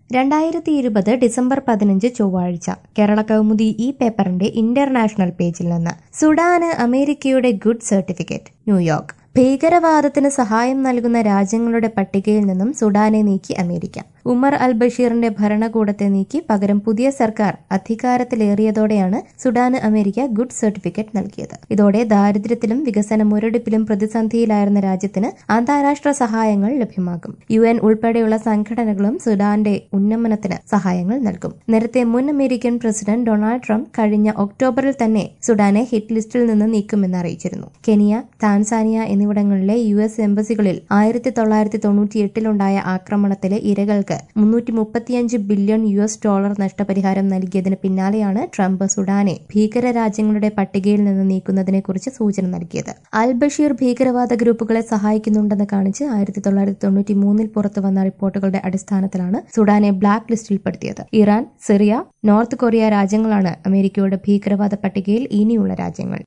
രണ്ടായിരത്തി ഇരുപത് ഡിസംബർ പതിനഞ്ച് ചൊവ്വാഴ്ച കേരള കൗമുദി ഈ പേപ്പറിന്റെ ഇന്റർനാഷണൽ പേജിൽ നിന്ന് സുഡാന് അമേരിക്കയുടെ ഗുഡ് സർട്ടിഫിക്കറ്റ് ന്യൂയോർക്ക് ഭീകരവാദത്തിന് സഹായം നൽകുന്ന രാജ്യങ്ങളുടെ പട്ടികയിൽ നിന്നും സുഡാനെ നീക്കി അമേരിക്ക ഉമർ അൽ ബഷീറിന്റെ ഭരണകൂടത്തെ നീക്കി പകരം പുതിയ സർക്കാർ അധികാരത്തിലേറിയതോടെയാണ് സുഡാന് അമേരിക്ക ഗുഡ് സർട്ടിഫിക്കറ്റ് നൽകിയത് ഇതോടെ ദാരിദ്ര്യത്തിലും വികസന മുരടിപ്പിലും പ്രതിസന്ധിയിലായിരുന്ന രാജ്യത്തിന് അന്താരാഷ്ട്ര സഹായങ്ങൾ ലഭ്യമാകും യു എൻ ഉൾപ്പെടെയുള്ള സംഘടനകളും സുഡാന്റെ ഉന്നമനത്തിന് സഹായങ്ങൾ നൽകും നേരത്തെ മുൻ അമേരിക്കൻ പ്രസിഡന്റ് ഡൊണാൾഡ് ട്രംപ് കഴിഞ്ഞ ഒക്ടോബറിൽ തന്നെ സുഡാനെ ഹിറ്റ് ലിസ്റ്റിൽ നിന്ന് നീക്കുമെന്ന് അറിയിച്ചിരുന്നു കെനിയ താൻസാനിയ എന്നിവിടങ്ങളിലെ യു എസ് എംബസികളിൽ ആയിരത്തി തൊള്ളായിരത്തി തൊണ്ണൂറ്റിയെട്ടിലുണ്ടായ ആക്രമണത്തിലെ ഇരകൾക്ക് മുന്നൂറ്റി മുപ്പത്തിയഞ്ച് ബില്യൺ യു എസ് ഡോളർ നഷ്ടപരിഹാരം നൽകിയതിന് പിന്നാലെയാണ് ട്രംപ് സുഡാനെ ഭീകര രാജ്യങ്ങളുടെ പട്ടികയിൽ നിന്ന് നീക്കുന്നതിനെക്കുറിച്ച് സൂചന നൽകിയത് അൽ ബഷീർ ഭീകരവാദ ഗ്രൂപ്പുകളെ സഹായിക്കുന്നുണ്ടെന്ന് കാണിച്ച് ആയിരത്തി തൊള്ളായിരത്തി തൊണ്ണൂറ്റി മൂന്നിൽ പുറത്തു വന്ന റിപ്പോർട്ടുകളുടെ അടിസ്ഥാനത്തിലാണ് സുഡാനെ ബ്ലാക്ക് ലിസ്റ്റിൽപ്പെടുത്തിയത് ഇറാൻ സിറിയ നോർത്ത് കൊറിയ രാജ്യങ്ങളാണ് അമേരിക്കയുടെ ഭീകരവാദ പട്ടികയിൽ ഇനിയുള്ള രാജ്യങ്ങൾ